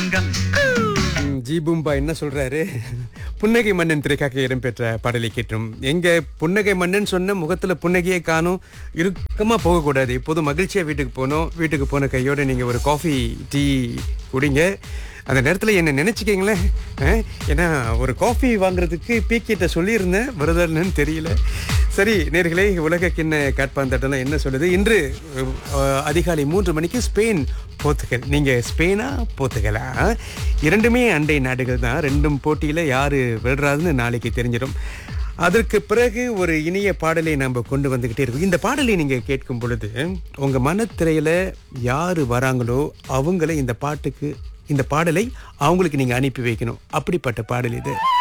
ம், ஜி பூம்பா என்ன சொல்றாரு புன்னகை மன்னன் திரைக்காக இடம்பெற்ற பாடலை கேட்டோம் எங்க புன்னகை மன்னன் சொன்ன முகத்துல புன்னகையே காணும் இறுக்கமா போகக்கூடாது இப்போது மகிழ்ச்சியா வீட்டுக்கு போனோம் வீட்டுக்கு போன கையோட நீங்க ஒரு காஃபி டீ குடிங்க அந்த நேரத்தில் என்ன நினைச்சுக்கீங்களேன் அஹ், ஏன்னா ஒரு காஃபி வாங்குறதுக்கு பீக்கிட்ட சொல்லியிருந்தேன் வருதான்னு தெரியல சரி நேர்களே உலக கிண்ண காட்பாந்தட்டெல்லாம் என்ன சொல்லுது இன்று அஹ், அதிகாலை மூன்று மணிக்கு ஸ்பெயின் போர்த்துகல் நீங்க ஸ்பெயினா போர்த்துகலா இரண்டுமே அண்டை நாடுகள் தான் ரெண்டும் போட்டியில யாரு விடுறாதுன்னு நாளைக்கு தெரிஞ்சிடும் அதற்கு பிறகு ஒரு இனிய பாடலை நம்ம கொண்டு வந்துகிட்டே இருக்கோம் இந்த பாடலை நீங்க கேட்கும் பொழுது உங்க மனத்திரையில யாரு வராங்களோ அவங்கள இந்த பாட்டுக்கு இந்த பாடலை அவங்களுக்கு நீங்க அனுப்பி வைக்கணும் அப்படிப்பட்ட பாடல் இது